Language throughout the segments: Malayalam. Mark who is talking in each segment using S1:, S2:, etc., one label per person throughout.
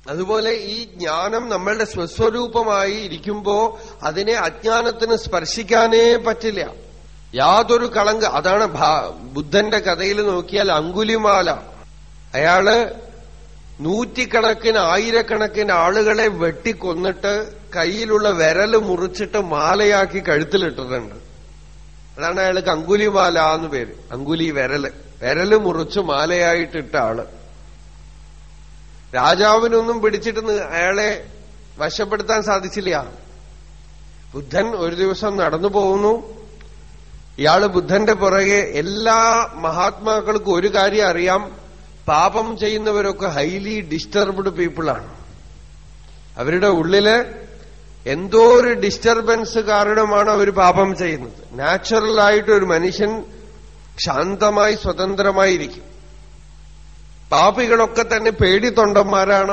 S1: അതുപോലെ ഈ ജ്ഞാനം നമ്മളുടെ സ്വസ്വരൂപമായി ഇരിക്കുമ്പോ അതിനെ അജ്ഞാനത്തിന് സ്പർശിക്കാനേ പറ്റില്ല യാതൊരു കളങ്ക് അതാണ് ഭാ- ബുദ്ധന്റെ കഥയിൽ നോക്കിയാൽ അങ്കുലിമാല അയാള് നൂറ്റിക്കണക്കിന് ആയിരക്കണക്കിന് ആളുകളെ വെട്ടിക്കൊന്നിട്ട് കയ്യിലുള്ള വിരല് മുറിച്ചിട്ട് മാലയാക്കി കഴുത്തിലിട്ടിട്ടുണ്ട് അതാണ് അയാൾക്ക് അങ്കുലിമാല എന്ന് പേര് അങ്കുലി വിരല് വിരല് മുറിച്ച് മാലയായിട്ടിട്ട ആള് രാജാവിനൊന്നും പിടിച്ചിട്ട് നി- അയാളെ വശപ്പെടുത്താൻ സാധിച്ചില്ല ബുദ്ധൻ ഒരു ദിവസം നടന്നു പോകുന്നു ഇയാള് ബുദ്ധന്റെ പുറകെ എല്ലാ മഹാത്മാക്കൾക്കും ഒരു കാര്യം അറിയാം പാപം ചെയ്യുന്നവരൊക്കെ ഹൈലി ഡിസ്റ്റർബ്ഡ് പീപ്പിളാണ് അവരുടെ ഉള്ളില് എന്തോ ഒരു ഡിസ്റ്റർബൻസ് കാരണമാണ് അവർ പാപം ചെയ്യുന്നത് നാച്ചുറലായിട്ട് ഒരു മനുഷ്യൻ ശാന്തമായി സ്വതന്ത്രമായിരിക്കും പാപികളൊക്കെ തന്നെ പേടിത്തൊണ്ടന്മാരാണ്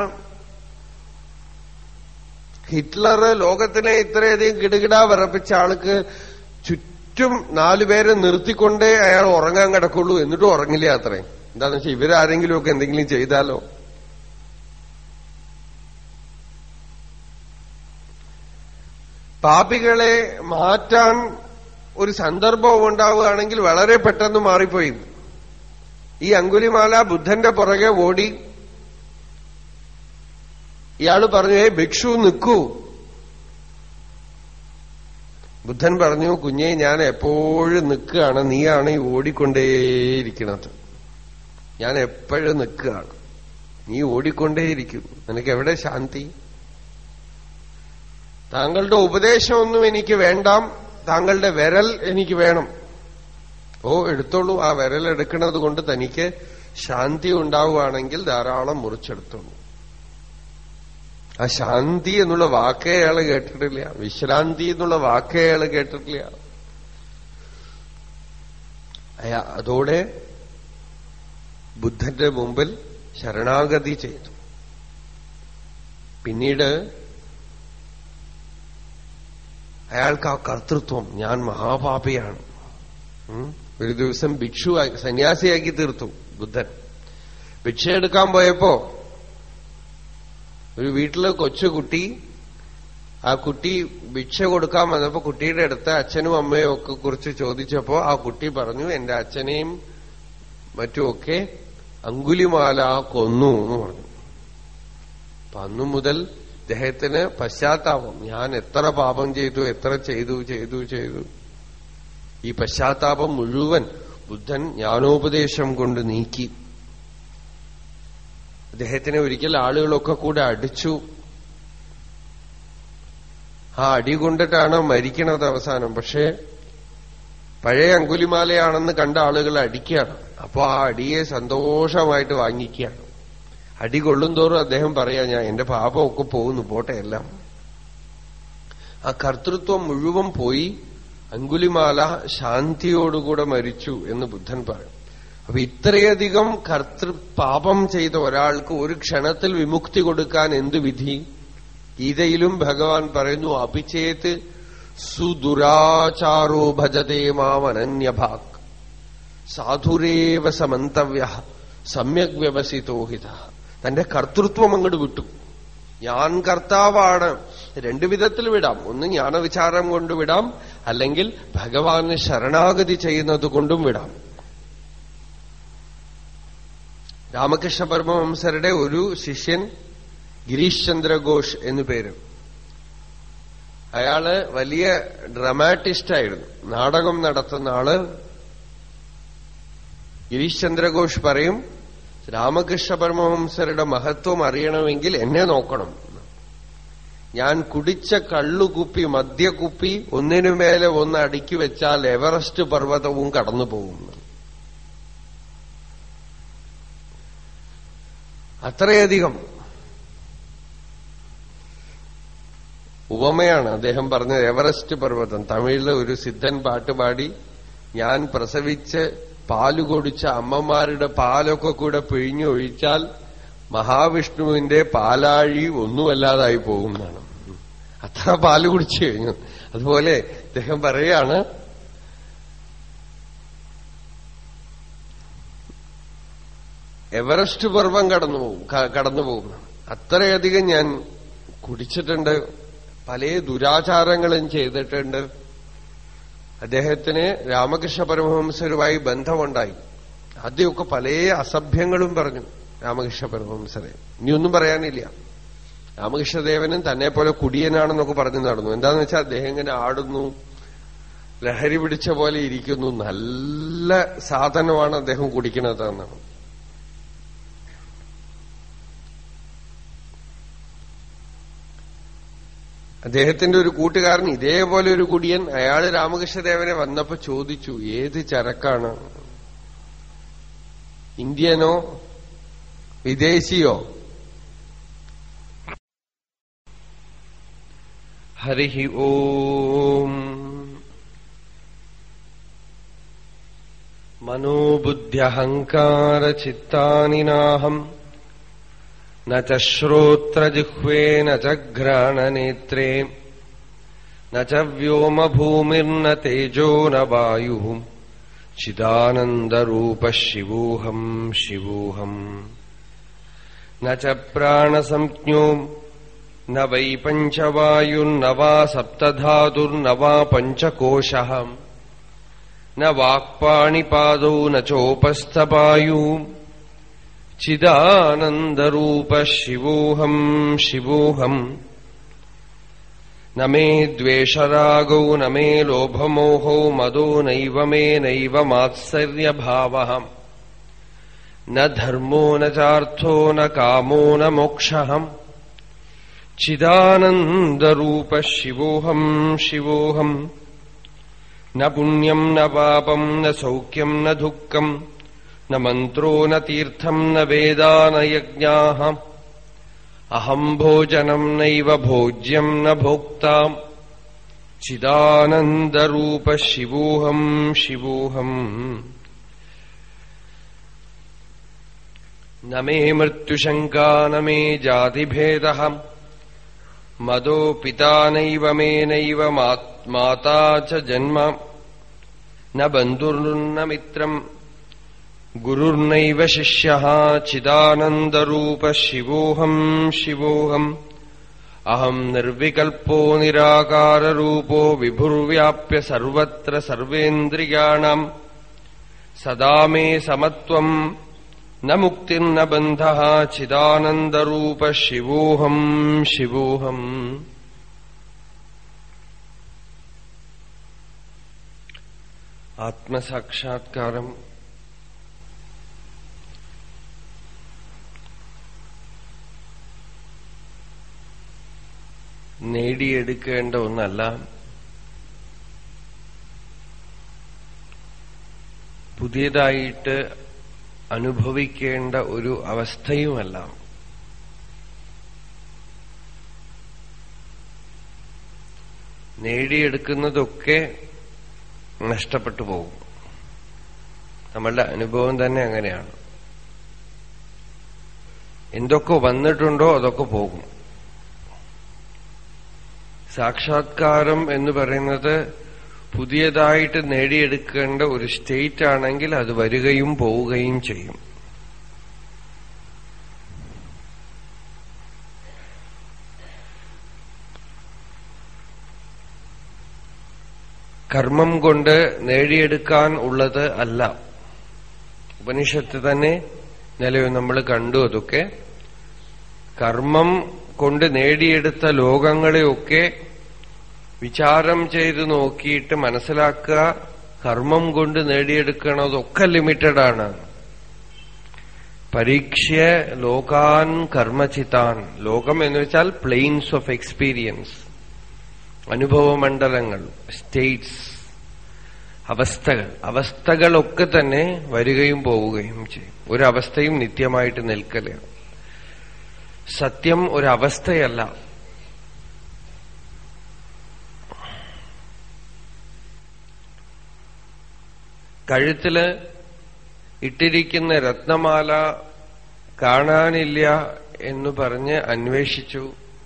S1: ഹിറ്റ്ലർ ലോകത്തിനെ ഇത്രയധികം കിടുകിടാ വിറപ്പിച്ച ആൾക്ക് ചുറ്റും നാലുപേരെ നിർത്തിക്കൊണ്ടേ അയാൾ ഉറങ്ങാൻ കിടക്കുള്ളൂ എന്നിട്ടും ഉറങ്ങില്ല അത്രയും എന്താണെന്ന് വെച്ചാൽ ഇവരാരെങ്കിലുമൊക്കെ എന്തെങ്കിലും ചെയ്താലോ പാപികളെ മാറ്റാൻ ഒരു സന്ദർഭം ഉണ്ടാവുകയാണെങ്കിൽ വളരെ പെട്ടെന്ന് മാറിപ്പോയി ഈ അങ്കുലിമാല ബുദ്ധന്റെ പുറകെ ഓടി ഇയാള് പറഞ്ഞു ഏ ഭിക്ഷു നിൽക്കൂ ബുദ്ധൻ പറഞ്ഞു കുഞ്ഞെ ഞാൻ എപ്പോഴും നിൽക്കുകയാണ് നീയാണ് ഈ ഓടിക്കൊണ്ടേയിരിക്കുന്നത് ഞാൻ എപ്പോഴും നിൽക്കുകയാണ് നീ ഓടിക്കൊണ്ടേയിരിക്കും നിനക്ക് എവിടെ ശാന്തി താങ്കളുടെ ഉപദേശമൊന്നും എനിക്ക് വേണ്ടാം താങ്കളുടെ വിരൽ എനിക്ക് വേണം ഓ എടുത്തോളൂ ആ വിരൽ എടുക്കുന്നത് കൊണ്ട് തനിക്ക് ശാന്തി ഉണ്ടാവുകയാണെങ്കിൽ ധാരാളം മുറിച്ചെടുത്തോളൂ ആ ശാന്തി എന്നുള്ള വാക്കേ അയാള് കേട്ടിട്ടില്ല വിശ്രാന്തി എന്നുള്ള വാക്കേ അയാള് കേട്ടിട്ടില്ല അയാ അതോടെ ബുദ്ധന്റെ മുമ്പിൽ ശരണാഗതി ചെയ്തു പിന്നീട് അയാൾക്ക് ആ കർത്തൃത്വം ഞാൻ മഹാപാപിയാണ് ഉം. ഒരു ദിവസം ഭിക്ഷു സന്യാസിയാക്കി തീർത്തു ബുദ്ധൻ ഭിക്ഷ എടുക്കാൻ പോയപ്പോ ഒരു വീട്ടില് കൊച്ചുകുട്ടി ആ കുട്ടി ഭിക്ഷ കൊടുക്കാൻ വന്നപ്പോ കുട്ടിയുടെ അടുത്ത് അച്ഛനും അമ്മയും ഒക്കെ കുറിച്ച് ചോദിച്ചപ്പോ ആ കുട്ടി പറഞ്ഞു എന്റെ അച്ഛനെയും മറ്റുമൊക്കെ അങ്കുലിമാല കൊന്നു എന്ന് പറഞ്ഞു അപ്പൊ അന്നു മുതൽ ഇദ്ദേഹത്തിന് പശ്ചാത്താപം ഞാൻ എത്ര പാപം ചെയ്തു എത്ര ചെയ്തു ചെയ്തു ചെയ്തു ഈ പശ്ചാത്താപം മുഴുവൻ ബുദ്ധൻ ജ്ഞാനോപദേശം കൊണ്ട് നീക്കി അദ്ദേഹത്തിനെ ഒരിക്കൽ ആളുകളൊക്കെ കൂടെ അടിച്ചു ആ അടി കൊണ്ടിട്ടാണ് മരിക്കണത് അവസാനം പക്ഷേ പഴയ അങ്കുലിമാലയാണെന്ന് കണ്ട ആളുകൾ അടിക്കുകയാണ് അപ്പോ ആ അടിയെ സന്തോഷമായിട്ട് വാങ്ങിക്കുകയാണ് അടി കൊള്ളുന്തോറും അദ്ദേഹം പറയാ ഞാൻ എന്റെ പാപമൊക്കെ പോകുന്നു പോട്ടെ എല്ലാം ആ കർത്തൃത്വം മുഴുവൻ പോയി അങ്കുലിമാല ശാന്തിയോടുകൂടെ മരിച്ചു എന്ന് ബുദ്ധൻ പറയും അപ്പൊ ഇത്രയധികം കർത്തൃ പാപം ചെയ്ത ഒരാൾക്ക് ഒരു ക്ഷണത്തിൽ വിമുക്തി കൊടുക്കാൻ എന്ത് വിധി ഗീതയിലും ഭഗവാൻ പറയുന്നു അപിചേത് സുദുരാചാരോ ഭജതേ മാമനന്യഭാക് സാധുരേവ സമന്തവ്യ സമ്യക് വ്യവസിതോഹിത തന്റെ കർത്തൃത്വം അങ്ങോട്ട് വിട്ടു ഞാൻ കർത്താവാണ് രണ്ടു വിധത്തിൽ വിടാം ഒന്ന് ജ്ഞാനവിചാരം കൊണ്ട് വിടാം അല്ലെങ്കിൽ ഭഗവാന് ശരണാഗതി ചെയ്യുന്നത് കൊണ്ടും വിടാം രാമകൃഷ്ണ പരമവംസരുടെ ഒരു ശിഷ്യൻ ഗിരീഷ് ചന്ദ്ര ഘോഷ് എന്നു പേര് അയാള് വലിയ ഡ്രമാറ്റിസ്റ്റ് ആയിരുന്നു നാടകം നടത്തുന്ന ആള് ഗിരീഷ് ചന്ദ്രഘോഷ് പറയും രാമകൃഷ്ണ പരമഹംസരുടെ മഹത്വം അറിയണമെങ്കിൽ എന്നെ നോക്കണം ഞാൻ കുടിച്ച കള്ളുകുപ്പി മദ്യക്കുപ്പി ഒന്നിനു മേലെ ഒന്ന് അടുക്കി വെച്ചാൽ എവറസ്റ്റ് പർവ്വതവും കടന്നു പോകും അത്രയധികം ഉപമയാണ് അദ്ദേഹം പറഞ്ഞത് എവറസ്റ്റ് പർവ്വതം തമിഴിലെ ഒരു സിദ്ധൻ പാട്ടുപാടി ഞാൻ പ്രസവിച്ച് പാല് കൊടിച്ച അമ്മമാരുടെ പാലൊക്കെ കൂടെ പിഴിഞ്ഞൊഴിച്ചാൽ മഹാവിഷ്ണുവിന്റെ പാലാഴി ഒന്നുമല്ലാതായി പോകുന്നതാണ് അത്ര പാല് കുടിച്ചു കഴിഞ്ഞു അതുപോലെ അദ്ദേഹം പറയാണ് എവറസ്റ്റ് പർവ്വം കടന്നു പോകും ക- കടന്നു പോകും അത്രയധികം ഞാൻ കുടിച്ചിട്ടുണ്ട് പല ദുരാചാരങ്ങളും ചെയ്തിട്ടുണ്ട് അദ്ദേഹത്തിന് രാമകൃഷ്ണ പരമഹംസരുമായി ബന്ധമുണ്ടായി ആദ്യമൊക്കെ പല അസഭ്യങ്ങളും പറഞ്ഞു രാമകൃഷ്ണ പരമഹംസരെ ഇനിയൊന്നും പറയാനില്ല രാമകൃഷ്ണദേവനും തന്നെ പോലെ കുടിയനാണെന്നൊക്കെ പറഞ്ഞു നടന്നു എന്താന്ന് വെച്ചാൽ അദ്ദേഹം ഇങ്ങനെ ആടുന്നു ലഹരി പിടിച്ച പോലെ ഇരിക്കുന്നു നല്ല സാധനമാണ് അദ്ദേഹം കുടിക്കുന്നത് എന്നാണ് അദ്ദേഹത്തിന്റെ ഒരു കൂട്ടുകാരൻ ഇതേപോലെ ഒരു കുടിയൻ അയാള് രാമകൃഷ്ണദേവനെ വന്നപ്പോ ചോദിച്ചു ഏത് ചരക്കാണ് ഇന്ത്യനോ വിദേശിയോ ഹരി ഓം മനോബുദ്ധ്യഹങ്കാരചിത്താനി നാഹം न च श्रोत्रजिह्वे न च घ्राणनेत्रे न च व्योमभूमिर्न तेजो न वायुः चिदानन्दरूपः शिवोऽहम् शिवोऽहम् न च प्राणसंज्ञो न वै पञ्चवायुर्न वा सप्तधातुर्न वा पञ्चकोशः न वाक्पाणिपादौ न चोपस्थपायु चिदानन्दरूप शिवोऽहम् शिवोऽहम् न मे द्वेषरागौ न मे लोभमोहौ मदो नैव मे नैव मात्सर्यभावः न धर्मो न चार्थो न कामो न मोक्षः चिदानन्दरूप शिवोऽहम् शिवोऽहम् न पुण्यम् न पापम् न सौख्यम् न दुःखम् न मन्त्रो न तीर्थम् न वेदा न यज्ञाः अहम् भोजनम् नैव भोज्यम् न भोक्ता चिदानन्दरूप शिवोऽहम् शिवोऽहम् न मे मृत्युशङ्का न मे जातिभेदः मदो पिता नैव मे नैव माता च जन्म न बन्धुर्न मित्रम् गुरुर्नैव शिष्यः चिदानन्दरूपः शिवोऽहम् शिवोऽहम् अहम् निर्विकल्पो निराकाररूपो विभुर्व्याप्य सर्वत्र सर्वेन्द्रियाणाम् सदा मे समत्वम् न मुक्तिर्न बन्धः चिदानन्दरूपः शिवोऽहम् शिवोऽहम् ആത്മസാക്ഷാത്കാരം നേടിയെടുക്കേണ്ട ഒന്നല്ല പുതിയതായിട്ട് അനുഭവിക്കേണ്ട ഒരു അവസ്ഥയുമല്ല നേടിയെടുക്കുന്നതൊക്കെ നഷ്ടപ്പെട്ടു പോകും നമ്മളുടെ അനുഭവം തന്നെ അങ്ങനെയാണ് എന്തൊക്കെ വന്നിട്ടുണ്ടോ അതൊക്കെ പോകും സാക്ഷാത്കാരം എന്ന് പറയുന്നത് പുതിയതായിട്ട് നേടിയെടുക്കേണ്ട ഒരു സ്റ്റേറ്റ് ആണെങ്കിൽ അത് വരികയും പോവുകയും ചെയ്യും കർമ്മം കൊണ്ട് നേടിയെടുക്കാൻ ഉള്ളത് അല്ല ഉപനിഷത്ത് തന്നെ നിലവിൽ നമ്മൾ കണ്ടു അതൊക്കെ കർമ്മം കൊണ്ട് നേടിയെടുത്ത ലോകങ്ങളെയൊക്കെ വിചാരം ചെയ്ത് നോക്കിയിട്ട് മനസ്സിലാക്കുക കർമ്മം കൊണ്ട് നേടിയെടുക്കണതൊക്കെ ലിമിറ്റഡ് ആണ് പരീക്ഷ ലോകാൻ കർമ്മചിതാൻ ലോകം എന്ന് വെച്ചാൽ പ്ലെയിൻസ് ഓഫ് എക്സ്പീരിയൻസ് അനുഭവമണ്ഡലങ്ങൾ സ്റ്റേറ്റ്സ് അവസ്ഥകൾ അവസ്ഥകളൊക്കെ തന്നെ വരികയും പോവുകയും ചെയ്യും ഒരവസ്ഥയും നിത്യമായിട്ട് നിൽക്കല് സത്യം ഒരവസ്ഥയല്ല കഴുത്തില് ഇട്ടിരിക്കുന്ന രത്നമാല കാണാനില്ല എന്ന് പറഞ്ഞ് അന്വേഷിച്ചു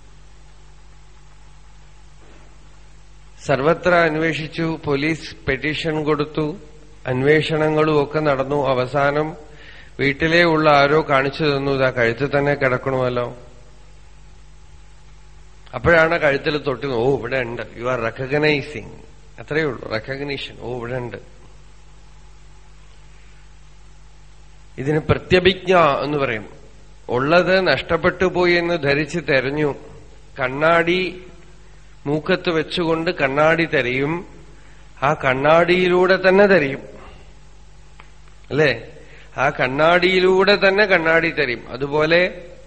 S1: സർവത്ര അന്വേഷിച്ചു പോലീസ് പെറ്റീഷൻ കൊടുത്തു അന്വേഷണങ്ങളും ഒക്കെ നടന്നു അവസാനം വീട്ടിലേ ഉള്ള ആരോ കാണിച്ചു തന്നു ഇതാ കഴുത്തിൽ തന്നെ കിടക്കണമല്ലോ അപ്പോഴാണ് കഴുത്തിൽ തൊട്ട് ഓ ഇവിടെ ഉണ്ട് യു ആർ റെക്കഗ്നൈസിങ് അത്രയേ ഉള്ളൂ റെക്കഗ്നീഷൻ ഓ ഇവിടെ ഉണ്ട് ഇതിന് പ്രത്യഭിജ്ഞ എന്ന് പറയും ഉള്ളത് നഷ്ടപ്പെട്ടു പോയി എന്ന് ധരിച്ച് തെരഞ്ഞു കണ്ണാടി മൂക്കത്ത് വെച്ചുകൊണ്ട് കണ്ണാടി തെരയും ആ കണ്ണാടിയിലൂടെ തന്നെ തെരയും അല്ലേ ആ കണ്ണാടിയിലൂടെ തന്നെ കണ്ണാടി തരും അതുപോലെ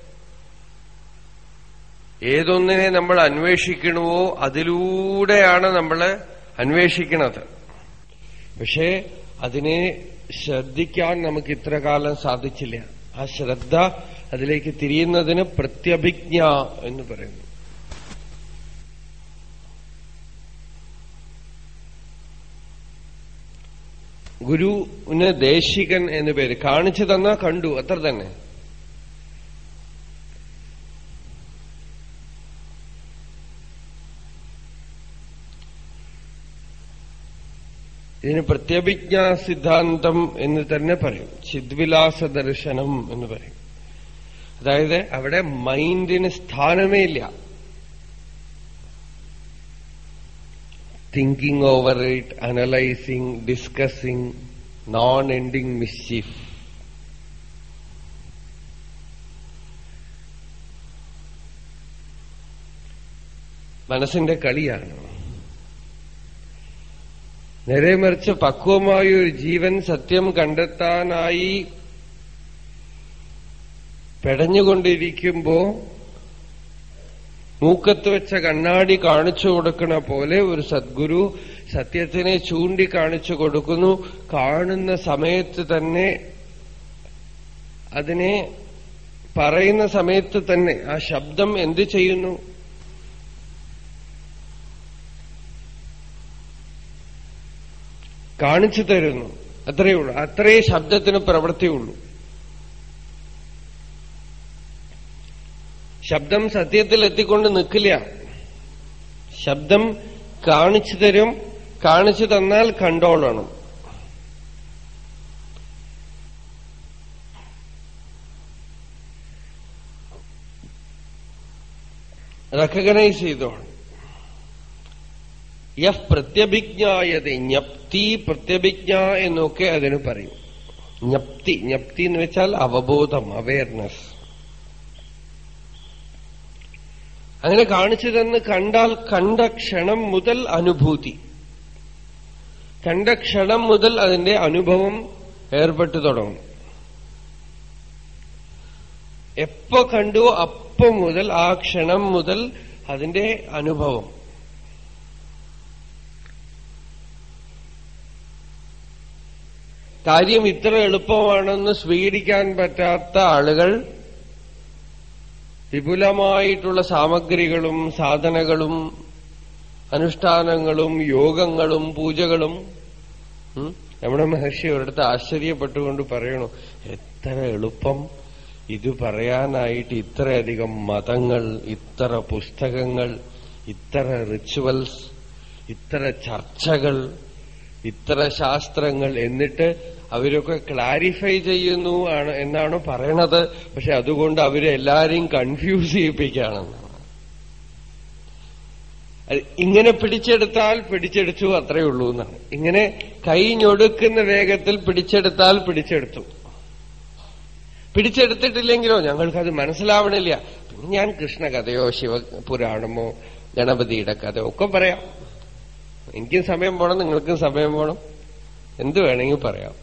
S1: ഏതൊന്നിനെ നമ്മൾ അന്വേഷിക്കണമോ അതിലൂടെയാണ് നമ്മൾ അന്വേഷിക്കുന്നത് പക്ഷേ അതിനെ ശ്രദ്ധിക്കാൻ നമുക്ക് ഇത്ര കാലം സാധിച്ചില്ല ആ ശ്രദ്ധ അതിലേക്ക് തിരിയുന്നതിന് പ്രത്യഭിജ്ഞ എന്ന് പറയുന്നു ഗുരുവിന് ദേശികൻ എന്ന് പേര് കാണിച്ചു തന്നാ കണ്ടു അത്ര തന്നെ ഇതിന് പ്രത്യഭിജ്ഞാ സിദ്ധാന്തം എന്ന് തന്നെ പറയും ചിദ്വിലാസ ദർശനം എന്ന് പറയും അതായത് അവിടെ മൈൻഡിന് സ്ഥാനമേ ഇല്ല thinking over it analysing discussing non ending mischief മനസ്സിന്റെ കളിയാണ് നേരെ മറിച്ച് പക്വമായ ഒരു ജീവൻ സത്യം കണ്ടെത്താനായി പെടഞ്ഞുകൊണ്ടിരിക്കുമ്പോ മൂക്കത്ത് വെച്ച കണ്ണാടി കാണിച്ചു കൊടുക്കണ പോലെ ഒരു സദ്ഗുരു സത്യത്തിനെ ചൂണ്ടിക്കാണിച്ചു കൊടുക്കുന്നു കാണുന്ന സമയത്ത് തന്നെ അതിനെ പറയുന്ന സമയത്ത് തന്നെ ആ ശബ്ദം എന്ത് ചെയ്യുന്നു കാണിച്ചു തരുന്നു അത്രയേ ഉള്ളൂ അത്രേ ശബ്ദത്തിന് പ്രവൃത്തിയുള്ളൂ ശബ്ദം സത്യത്തിൽ എത്തിക്കൊണ്ട് നിൽക്കില്ല ശബ്ദം കാണിച്ചു തരും കാണിച്ചു തന്നാൽ കണ്ടോളണം റെക്കഗ്നൈസ് ചെയ്തോണം യഹ് പ്രത്യഭിജ്ഞായത ജ്ഞപ്തി പ്രത്യഭിജ്ഞ എന്നൊക്കെ അതിന് പറയും ജ്ഞപ്തി ജ്ഞപ്തി എന്ന് വെച്ചാൽ അവബോധം അവയർനെസ് അങ്ങനെ കാണിച്ചു തന്ന് കണ്ടാൽ കണ്ട ക്ഷണം മുതൽ അനുഭൂതി കണ്ട ക്ഷണം മുതൽ അതിന്റെ അനുഭവം ഏർപ്പെട്ടു തുടങ്ങും എപ്പോ കണ്ടു അപ്പൊ മുതൽ ആ ക്ഷണം മുതൽ അതിന്റെ അനുഭവം കാര്യം ഇത്ര എളുപ്പമാണെന്ന് സ്വീകരിക്കാൻ പറ്റാത്ത ആളുകൾ വിപുലമായിട്ടുള്ള സാമഗ്രികളും സാധനകളും അനുഷ്ഠാനങ്ങളും യോഗങ്ങളും പൂജകളും നമ്മുടെ മഹർഷി ഒരിടത്ത് ആശ്ചര്യപ്പെട്ടുകൊണ്ട് പറയണു എത്ര എളുപ്പം ഇത് പറയാനായിട്ട് ഇത്രയധികം മതങ്ങൾ ഇത്ര പുസ്തകങ്ങൾ ഇത്ര റിച്വൽസ് ഇത്ര ചർച്ചകൾ ഇത്ര ശാസ്ത്രങ്ങൾ എന്നിട്ട് അവരൊക്കെ ക്ലാരിഫൈ ചെയ്യുന്നു ആണ് എന്നാണ് പറയണത് പക്ഷെ അതുകൊണ്ട് അവരെ എല്ലാരെയും കൺഫ്യൂസ് ചെയ്യിപ്പിക്കുകയാണെന്ന് ഇങ്ങനെ പിടിച്ചെടുത്താൽ പിടിച്ചെടുത്തു അത്രയേ ഉള്ളൂ എന്നാണ് ഇങ്ങനെ കൈഞ്ഞൊടുക്കുന്ന വേഗത്തിൽ പിടിച്ചെടുത്താൽ പിടിച്ചെടുത്തു പിടിച്ചെടുത്തിട്ടില്ലെങ്കിലോ ഞങ്ങൾക്കത് മനസ്സിലാവണില്ല പിന്നെ ഞാൻ കൃഷ്ണകഥയോ ശിവപുരാണമോ ഗണപതിയുടെ കഥയോ ഒക്കെ പറയാം എനിക്കും സമയം പോണം നിങ്ങൾക്കും സമയം പോണം എന്ത് വേണമെങ്കിൽ പറയാം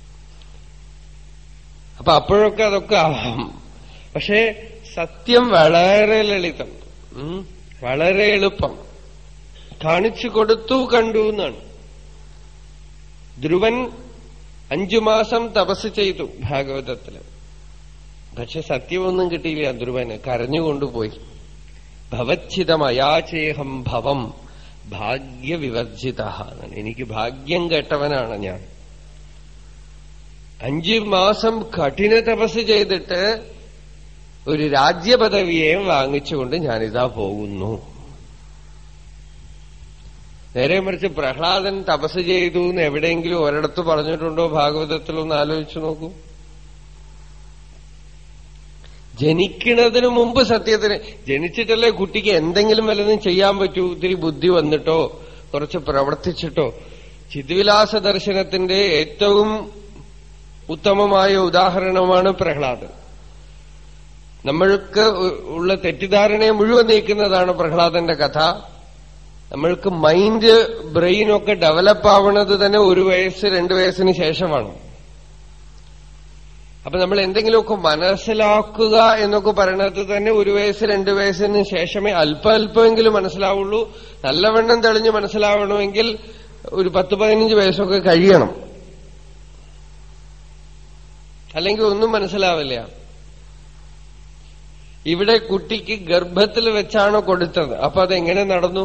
S1: അപ്പൊ അപ്പോഴൊക്കെ അതൊക്കെ ആവാം പക്ഷേ സത്യം വളരെ ലളിതം വളരെ എളുപ്പം കാണിച്ചു കൊടുത്തു കണ്ടു എന്നാണ് ധ്രുവൻ അഞ്ചു മാസം തപസ് ചെയ്തു ഭാഗവതത്തില് പക്ഷെ സത്യമൊന്നും കിട്ടിയില്ല ധ്രുവന് കരഞ്ഞുകൊണ്ടുപോയി ഭവച്ഛിതമയാചേഹം ഭവം ഭാഗ്യവിവർജിത എന്നാണ് എനിക്ക് ഭാഗ്യം കേട്ടവനാണ് ഞാൻ അഞ്ചു മാസം കഠിന തപസ് ചെയ്തിട്ട് ഒരു രാജ്യപദവിയെ വാങ്ങിച്ചുകൊണ്ട് ഞാനിതാ പോകുന്നു നേരെ മറിച്ച് പ്രഹ്ലാദൻ തപസ് ചെയ്തു എന്ന് എവിടെയെങ്കിലും ഒരിടത്ത് പറഞ്ഞിട്ടുണ്ടോ ഭാഗവതത്തിലൊന്ന് ആലോചിച്ചു നോക്കൂ ജനിക്കുന്നതിന് മുമ്പ് സത്യത്തിന് ജനിച്ചിട്ടല്ലേ കുട്ടിക്ക് എന്തെങ്കിലും വല്ലതും ചെയ്യാൻ പറ്റൂ ഇത്തിരി ബുദ്ധി വന്നിട്ടോ കുറച്ച് പ്രവർത്തിച്ചിട്ടോ ചിദ്വിലാസ ദർശനത്തിന്റെ ഏറ്റവും ഉത്തമമായ ഉദാഹരണമാണ് പ്രഹ്ലാദൻ നമ്മൾക്ക് ഉള്ള തെറ്റിദ്ധാരണയെ മുഴുവൻ നീക്കുന്നതാണ് പ്രഹ്ലാദന്റെ കഥ നമ്മൾക്ക് മൈൻഡ് ബ്രെയിനൊക്കെ ഡെവലപ്പ് ആവുന്നത് തന്നെ ഒരു വയസ്സ് രണ്ടു വയസ്സിന് ശേഷമാണ് അപ്പൊ നമ്മൾ എന്തെങ്കിലുമൊക്കെ മനസ്സിലാക്കുക എന്നൊക്കെ പറയണത് തന്നെ ഒരു വയസ്സ് രണ്ടു വയസ്സിന് ശേഷമേ അല്പം അല്പമെങ്കിലും മനസ്സിലാവുള്ളൂ നല്ലവണ്ണം തെളിഞ്ഞ് മനസ്സിലാവണമെങ്കിൽ ഒരു പത്ത് പതിനഞ്ച് വയസ്സൊക്കെ കഴിയണം അല്ലെങ്കിൽ ഒന്നും മനസ്സിലാവില്ല ഇവിടെ കുട്ടിക്ക് ഗർഭത്തിൽ വെച്ചാണ് കൊടുത്തത് അപ്പൊ അതെങ്ങനെ നടന്നു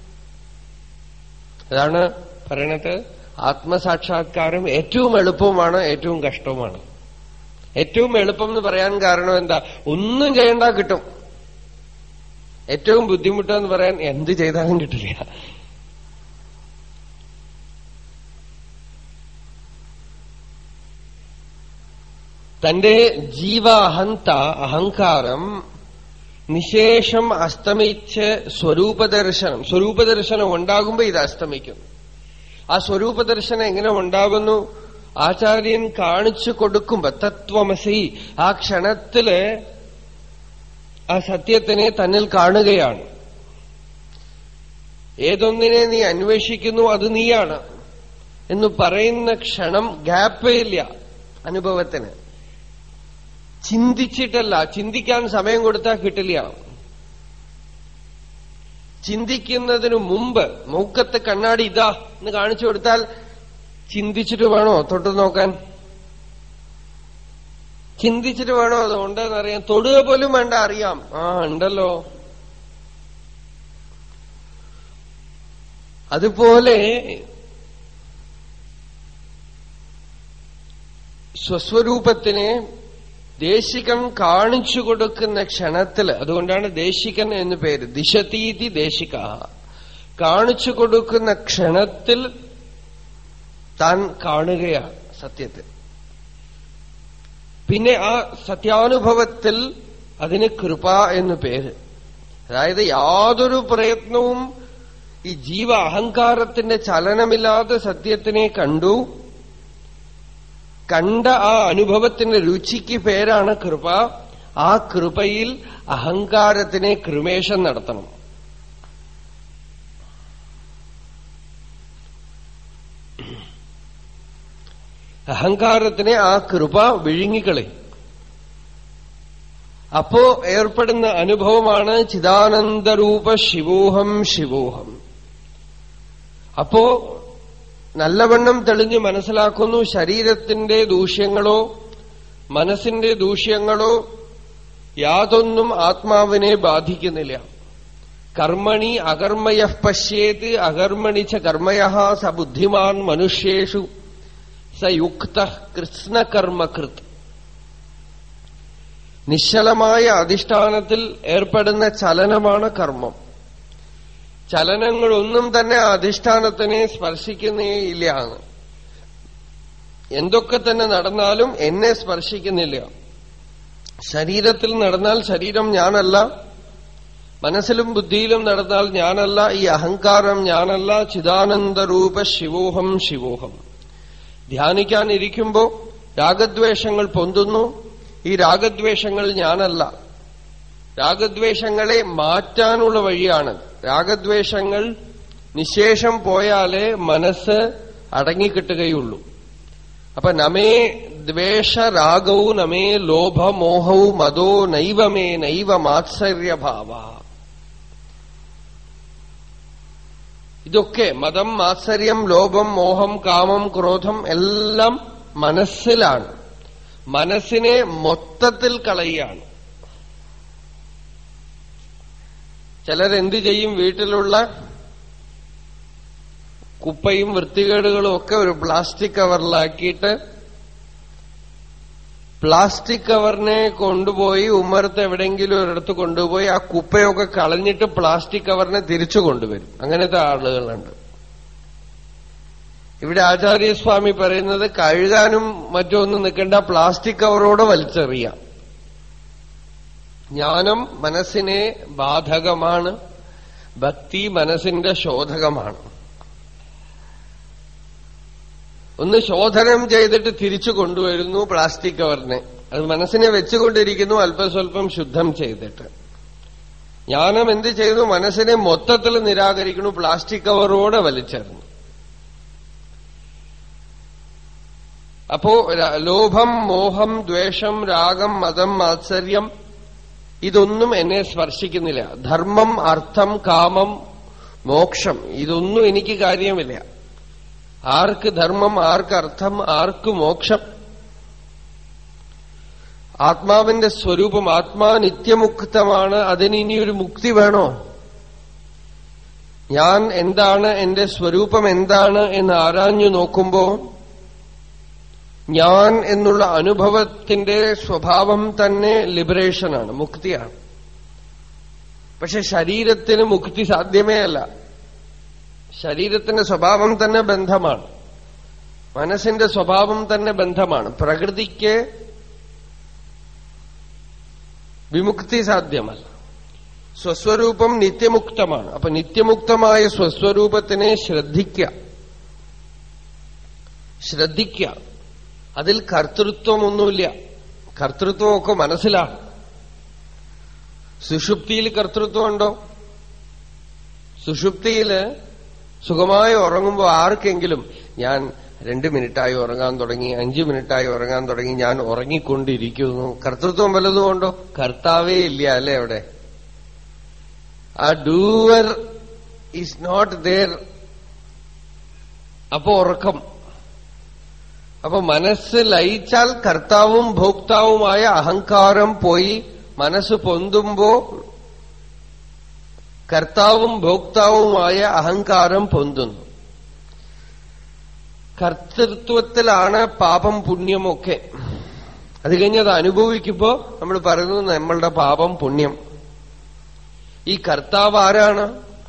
S1: അതാണ് പറയണത് ആത്മസാക്ഷാത്കാരം ഏറ്റവും എളുപ്പവുമാണ് ഏറ്റവും കഷ്ടവുമാണ് ഏറ്റവും എളുപ്പം എന്ന് പറയാൻ കാരണം എന്താ ഒന്നും ചെയ്യണ്ട കിട്ടും ഏറ്റവും ബുദ്ധിമുട്ടെന്ന് പറയാൻ എന്ത് ചെയ്താലും കിട്ടില്ല തന്റെ ജീവ അഹന്ത അഹങ്കാരം നിശേഷം അസ്തമിച്ച് സ്വരൂപദർശനം സ്വരൂപദർശനം ഉണ്ടാകുമ്പോ ഇത് അസ്തമിക്കുന്നു ആ സ്വരൂപദർശനം എങ്ങനെ ഉണ്ടാകുന്നു ആചാര്യൻ കാണിച്ചു കൊടുക്കുമ്പോ തത്വമസി ആ ക്ഷണത്തില് ആ സത്യത്തിനെ തന്നിൽ കാണുകയാണ് ഏതൊന്നിനെ നീ അന്വേഷിക്കുന്നു അത് നീയാണ് എന്ന് പറയുന്ന ക്ഷണം ഗ്യാപ്പേ ഇല്ല അനുഭവത്തിന് ചിന്തിച്ചിട്ടല്ല ചിന്തിക്കാൻ സമയം കൊടുത്താൽ കിട്ടില്ല ചിന്തിക്കുന്നതിനു മുമ്പ് മൂക്കത്ത് കണ്ണാടി ഇതാ എന്ന് കാണിച്ചു കൊടുത്താൽ ചിന്തിച്ചിട്ട് വേണോ തൊട്ട് നോക്കാൻ ചിന്തിച്ചിട്ട് വേണോ അത് ഉണ്ടെന്നറിയാം തൊടുക പോലും വേണ്ട അറിയാം ആ ഉണ്ടല്ലോ അതുപോലെ സ്വസ്വരൂപത്തിനെ ദേശികൻ കാണിച്ചു കൊടുക്കുന്ന ക്ഷണത്തിൽ അതുകൊണ്ടാണ് ദേശികൻ എന്ന് പേര് ദിശതീതി ദേശിക കാണിച്ചു കൊടുക്കുന്ന ക്ഷണത്തിൽ താൻ കാണുകയാണ് സത്യത്തെ പിന്നെ ആ സത്യാനുഭവത്തിൽ അതിന് കൃപ എന്ന് പേര് അതായത് യാതൊരു പ്രയത്നവും ഈ ജീവ അഹങ്കാരത്തിന്റെ ചലനമില്ലാതെ സത്യത്തിനെ കണ്ടു കണ്ട ആ അനുഭവത്തിന്റെ രുചിക്ക് പേരാണ് കൃപ ആ കൃപയിൽ അഹങ്കാരത്തിനെ ക്രിമേഷം നടത്തണം അഹങ്കാരത്തിനെ ആ കൃപ വിഴുങ്ങിക്കളെ അപ്പോ ഏർപ്പെടുന്ന അനുഭവമാണ് ചിദാനന്ദരൂപ ശിവോഹം ശിവോഹം അപ്പോ നല്ലവണ്ണം തെളിഞ്ഞ് മനസ്സിലാക്കുന്നു ശരീരത്തിന്റെ ദൂഷ്യങ്ങളോ മനസ്സിന്റെ ദൂഷ്യങ്ങളോ യാതൊന്നും ആത്മാവിനെ ബാധിക്കുന്നില്ല കർമ്മണി അകർമ്മയ പശ്യേത് അകർമ്മണി ച കർമ്മയ സ ബുദ്ധിമാൻ മനുഷ്യേഷു സ യുക്ത കൃഷ്ണകർമ്മകൃത് നിശ്ചലമായ അധിഷ്ഠാനത്തിൽ ഏർപ്പെടുന്ന ചലനമാണ് കർമ്മം ചലനങ്ങളൊന്നും തന്നെ അധിഷ്ഠാനത്തിനെ സ്പർശിക്കുന്നേയില്ല എന്തൊക്കെ തന്നെ നടന്നാലും എന്നെ സ്പർശിക്കുന്നില്ല ശരീരത്തിൽ നടന്നാൽ ശരീരം ഞാനല്ല മനസ്സിലും ബുദ്ധിയിലും നടന്നാൽ ഞാനല്ല ഈ അഹങ്കാരം ഞാനല്ല ചിദാനന്ദരൂപ ശിവോഹം ശിവോഹം ധ്യാനിക്കാനിരിക്കുമ്പോ രാഗദ്വേഷങ്ങൾ പൊന്തുന്നു ഈ രാഗദ്വേഷങ്ങൾ ഞാനല്ല രാഗദ്വേഷങ്ങളെ മാറ്റാനുള്ള വഴിയാണ് രാഗദ്വേഷങ്ങൾ നിശേഷം പോയാലേ മനസ്സ് അടങ്ങിക്കിട്ടുകയുള്ളൂ അപ്പൊ നമേ ദ്വേഷരാഗവും നമേ ലോഭമോഹവും മതോ നൈവമേ നൈവ മാത്സര്യഭാവ ഇതൊക്കെ മതം മാത്സര്യം ലോഭം മോഹം കാമം ക്രോധം എല്ലാം മനസ്സിലാണ് മനസ്സിനെ മൊത്തത്തിൽ കളയുകയാണ് ചിലരെന്ത് ചെയ്യും വീട്ടിലുള്ള കുപ്പയും വൃത്തികേടുകളും ഒക്കെ ഒരു പ്ലാസ്റ്റിക് കവറിലാക്കിയിട്ട് പ്ലാസ്റ്റിക് കവറിനെ കൊണ്ടുപോയി ഉമ്മറത്ത് എവിടെയെങ്കിലും ഒരിടത്ത് കൊണ്ടുപോയി ആ കുപ്പയൊക്കെ കളഞ്ഞിട്ട് പ്ലാസ്റ്റിക് കവറിനെ തിരിച്ചു കൊണ്ടുവരും അങ്ങനത്തെ ആളുകളുണ്ട് ഇവിടെ ആചാര്യസ്വാമി പറയുന്നത് കഴുകാനും മറ്റൊന്നും നിൽക്കേണ്ട പ്ലാസ്റ്റിക് കവറോടെ വലിച്ചെറിയാം ജ്ഞാനം മനസ്സിനെ ബാധകമാണ് ഭക്തി മനസ്സിന്റെ ശോധകമാണ് ഒന്ന് ശോധനം ചെയ്തിട്ട് തിരിച്ചു കൊണ്ടുവരുന്നു പ്ലാസ്റ്റിക് കവറിനെ അത് മനസ്സിനെ വെച്ചുകൊണ്ടിരിക്കുന്നു അല്പസ്വല്പം ശുദ്ധം ചെയ്തിട്ട് ജ്ഞാനം എന്ത് ചെയ്യുന്നു മനസ്സിനെ മൊത്തത്തിൽ നിരാകരിക്കുന്നു പ്ലാസ്റ്റിക് കവറോടെ വലിച്ചെറിഞ്ഞു അപ്പോ ര- ലോഭം മോഹം ദ്വേഷം രാഗം മതം മാത്സര്യം ഇതൊന്നും എന്നെ സ്പർശിക്കുന്നില്ല ധർമ്മം അർത്ഥം കാമം മോക്ഷം ഇതൊന്നും എനിക്ക് കാര്യമില്ല ആർക്ക് ധർമ്മം ആർക്ക് അർത്ഥം ആർക്ക് മോക്ഷം ആത്മാവിന്റെ സ്വരൂപം ആത്മാ നിത്യമുക്തമാണ് അതിന് ഇനി ഒരു മുക്തി വേണോ ഞാൻ എന്താണ് എന്റെ സ്വരൂപം എന്താണ് എന്ന് ആരാഞ്ഞു നോക്കുമ്പോ ഞാൻ എന്നുള്ള അനുഭവത്തിന്റെ സ്വഭാവം തന്നെ ലിബറേഷനാണ് മുക്തിയാണ് പക്ഷെ ശരീരത്തിന് മുക്തി സാധ്യമേ അല്ല ശരീരത്തിന്റെ സ്വഭാവം തന്നെ ബന്ധമാണ് മനസ്സിന്റെ സ്വഭാവം തന്നെ ബന്ധമാണ് പ്രകൃതിക്ക് വിമുക്തി സാധ്യമല്ല സ്വസ്വരൂപം നിത്യമുക്തമാണ് അപ്പൊ നിത്യമുക്തമായ സ്വസ്വരൂപത്തിനെ ശ്രദ്ധിക്കുക ശ്രദ്ധിക്കുക അതിൽ കർത്തൃത്വമൊന്നുമില്ല കർത്തൃത്വമൊക്കെ മനസ്സിലാണ് സുഷുപ്തിയിൽ കർത്തൃത്വമുണ്ടോ സുഷുപ്തിയില് സുഖമായി ഉറങ്ങുമ്പോൾ ആർക്കെങ്കിലും ഞാൻ രണ്ട് മിനിറ്റായി ഉറങ്ങാൻ തുടങ്ങി അഞ്ചു മിനിറ്റായി ഉറങ്ങാൻ തുടങ്ങി ഞാൻ ഉറങ്ങിക്കൊണ്ടിരിക്കുന്നു കർത്തൃത്വം വല്ലതും ഉണ്ടോ കർത്താവേ ഇല്ല അല്ലേ അവിടെ ആ ഡൂവർ ഈസ് നോട്ട് ദർ അപ്പോ ഉറക്കം അപ്പൊ മനസ്സ് ലയിച്ചാൽ കർത്താവും ഭോക്താവുമായ അഹങ്കാരം പോയി മനസ്സ് പൊന്തുമ്പോ കർത്താവും ഭോക്താവുമായ അഹങ്കാരം പൊന്തുന്നു കർത്തൃത്വത്തിലാണ് പാപം പുണ്യമൊക്കെ അത് കഴിഞ്ഞ് അത് അനുഭവിക്കുമ്പോ നമ്മൾ പറയുന്നു നമ്മളുടെ പാപം പുണ്യം ഈ കർത്താവ് ആരാണ്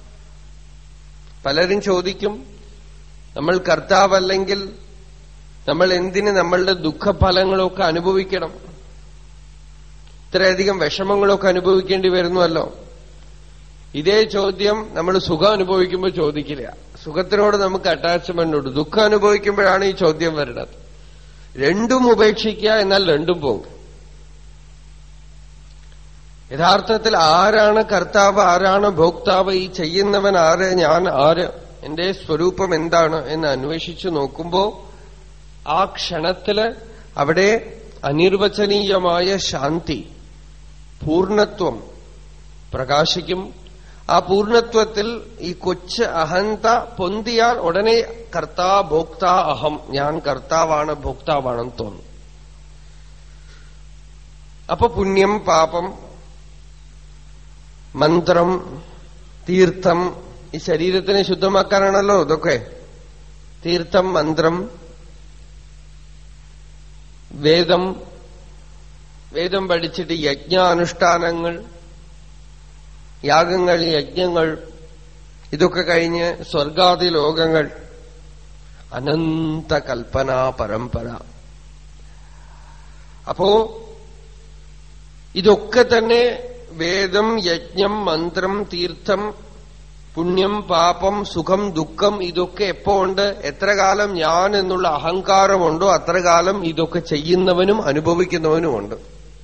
S1: പലരും ചോദിക്കും നമ്മൾ കർത്താവല്ലെങ്കിൽ നമ്മൾ എന്തിന് നമ്മളുടെ ദുഃഖഫലങ്ങളൊക്കെ അനുഭവിക്കണം ഇത്രയധികം വിഷമങ്ങളൊക്കെ അനുഭവിക്കേണ്ടി വരുന്നുവല്ലോ ഇതേ ചോദ്യം നമ്മൾ സുഖം അനുഭവിക്കുമ്പോൾ ചോദിക്കില്ല സുഖത്തിനോട് നമുക്ക് അറ്റാച്ച്മെന്റ് ഉണ്ട് ദുഃഖം അനുഭവിക്കുമ്പോഴാണ് ഈ ചോദ്യം വരുന്നത് രണ്ടും ഉപേക്ഷിക്കുക എന്നാൽ രണ്ടും പോകും യഥാർത്ഥത്തിൽ ആരാണ് കർത്താവ് ആരാണ് ഭോക്താവ് ഈ ചെയ്യുന്നവൻ ആര് ഞാൻ ആര് എന്റെ സ്വരൂപം എന്താണ് എന്ന് അന്വേഷിച്ചു നോക്കുമ്പോ ആ ക്ഷണത്തില് അവിടെ അനിർവചനീയമായ ശാന്തി പൂർണത്വം പ്രകാശിക്കും ആ പൂർണത്വത്തിൽ ഈ കൊച്ച് അഹന്ത പൊന്തിയാൽ ഉടനെ കർത്താ ഭോക്താ അഹം ഞാൻ കർത്താവാണ് ഭോക്താവാണെന്ന് തോന്നും അപ്പൊ പുണ്യം പാപം മന്ത്രം തീർത്ഥം ഈ ശരീരത്തിനെ ശുദ്ധമാക്കാനാണല്ലോ ഇതൊക്കെ തീർത്ഥം മന്ത്രം വേദം വേദം പഠിച്ചിട്ട് യജ്ഞാനുഷ്ഠാനങ്ങൾ യാഗങ്ങൾ യജ്ഞങ്ങൾ ഇതൊക്കെ കഴിഞ്ഞ് സ്വർഗാദി ലോകങ്ങൾ അനന്ത കൽപ്പനാ പരമ്പര അപ്പോ ഇതൊക്കെ തന്നെ വേദം യജ്ഞം മന്ത്രം തീർത്ഥം പുണ്യം പാപം സുഖം ദുഃഖം ഇതൊക്കെ എപ്പോ ഉണ്ട് എത്ര കാലം ഞാൻ എന്നുള്ള അഹങ്കാരമുണ്ടോ അത്ര കാലം ഇതൊക്കെ ചെയ്യുന്നവനും അനുഭവിക്കുന്നവനുമുണ്ട്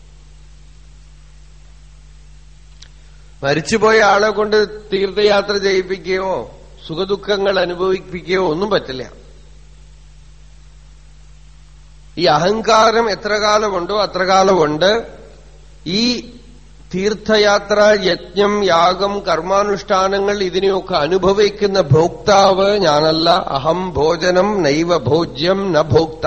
S1: മരിച്ചുപോയ ആളെ കൊണ്ട് തീർത്ഥയാത്ര ചെയ്യിപ്പിക്കുകയോ സുഖദുഃഖങ്ങൾ അനുഭവിപ്പിക്കുകയോ ഒന്നും പറ്റില്ല ഈ അഹങ്കാരം എത്ര കാലമുണ്ടോ അത്ര കാലമുണ്ട് ഈ തീർത്ഥയാത്ര യജ്ഞം യാഗം കർമാനുഷ്ഠാനങ്ങൾ ഇതിനെയൊക്കെ അനുഭവിക്കുന്ന ഭോക്താവ് ഞാനല്ല അഹം ഭോജനം നൈവ ഭോജ്യം ന ഭോക്ത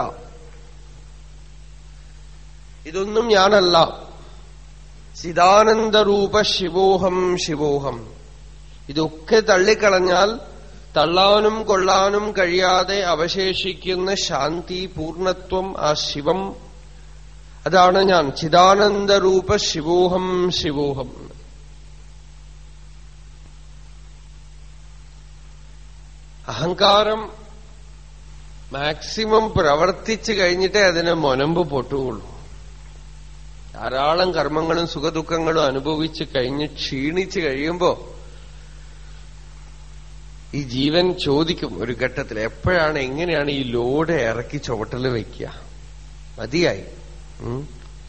S1: ഇതൊന്നും ഞാനല്ല ചിദാനന്ദരൂപ ശിവോഹം ശിവോഹം ഇതൊക്കെ തള്ളിക്കളഞ്ഞാൽ തള്ളാനും കൊള്ളാനും കഴിയാതെ അവശേഷിക്കുന്ന ശാന്തി പൂർണത്വം ആ ശിവം അതാണ് ഞാൻ ചിദാനന്ദരൂപ ശിവോഹം ശിവോഹം അഹങ്കാരം മാക്സിമം പ്രവർത്തിച്ചു കഴിഞ്ഞിട്ടേ അതിന് മൊനമ്പ് പൊട്ടുകയുള്ളൂ ധാരാളം കർമ്മങ്ങളും സുഖദുഃഖങ്ങളും അനുഭവിച്ച് കഴിഞ്ഞ് ക്ഷീണിച്ച് കഴിയുമ്പോ ഈ ജീവൻ ചോദിക്കും ഒരു ഘട്ടത്തിൽ എപ്പോഴാണ് എങ്ങനെയാണ് ഈ ലോഡ് ഇറക്കി ചുവട്ടിൽ വയ്ക്കുക മതിയായി ഉം.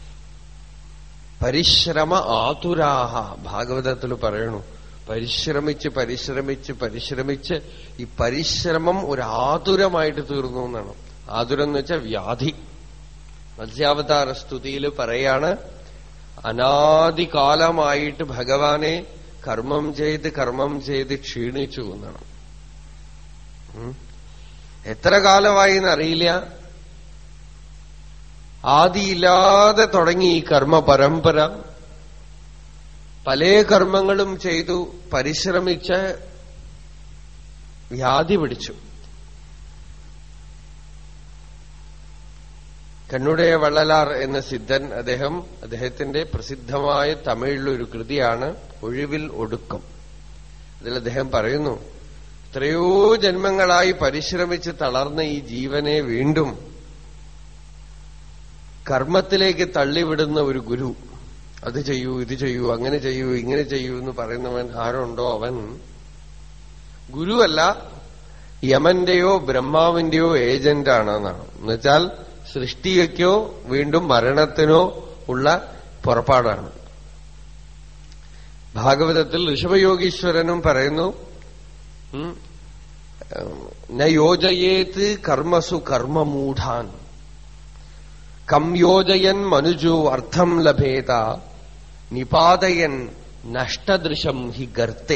S1: പരിശ്രമ ആതുരാഹ ഭാഗവതത്തിൽ പറയണു പരിശ്രമിച്ച് പരിശ്രമിച്ച് പരിശ്രമിച്ച് ഈ പരിശ്രമം ഒരു ആതുരമായിട്ട് തീർന്നു എന്നാണ് ആതുരം എന്ന് വെച്ചാൽ വ്യാധി മത്സ്യാവതാര സ്തുതിയിൽ പറയാണ് അനാദികാലമായിട്ട് ഭഗവാനെ കർമ്മം ചെയ്ത് കർമ്മം ചെയ്ത് ക്ഷീണിച്ചു എന്നാണ് ഉം. എത്ര കാലമായി എന്നറിയില്ല ആദിയില്ലാതെ തുടങ്ങി ഈ കർമ്മ പരമ്പര പല കർമ്മങ്ങളും ചെയ്തു പരിശ്രമിച്ച് വ്യാധി പിടിച്ചു കണ്ണുടയ വള്ളലാർ എന്ന സിദ്ധൻ അദ്ദേഹം അദ്ദേഹത്തിന്റെ പ്രസിദ്ധമായ തമിഴിലൊരു കൃതിയാണ് ഒഴിവിൽ ഒടുക്കം അതിൽ അദ്ദേഹം പറയുന്നു എത്രയോ ജന്മങ്ങളായി പരിശ്രമിച്ച് തളർന്ന ഈ ജീവനെ വീണ്ടും കർമ്മത്തിലേക്ക് തള്ളിവിടുന്ന ഒരു ഗുരു അത് ചെയ്യൂ ഇത് ചെയ്യൂ അങ്ങനെ ചെയ്യൂ ഇങ്ങനെ ചെയ്യൂ എന്ന് പറയുന്നവൻ ആരുണ്ടോ അവൻ ഗുരുവല്ല യമന്റെയോ ബ്രഹ്മാവിന്റെയോ ഏജന്റാണെന്നാണ് എന്നുവെച്ചാൽ സൃഷ്ടിക്കോ വീണ്ടും മരണത്തിനോ ഉള്ള പുറപ്പാടാണ് ഭാഗവതത്തിൽ ഋഷഭയോഗീശ്വരനും പറയുന്നു ഉം, ന യോജയേത് കർമ്മസു കർമ്മമൂഢാൻ കം യോജയൻ മനുജോ അർത്ഥം ലഭേത നിപാതയൻ നഷ്ടദൃശം ഹി ഗർത്തേ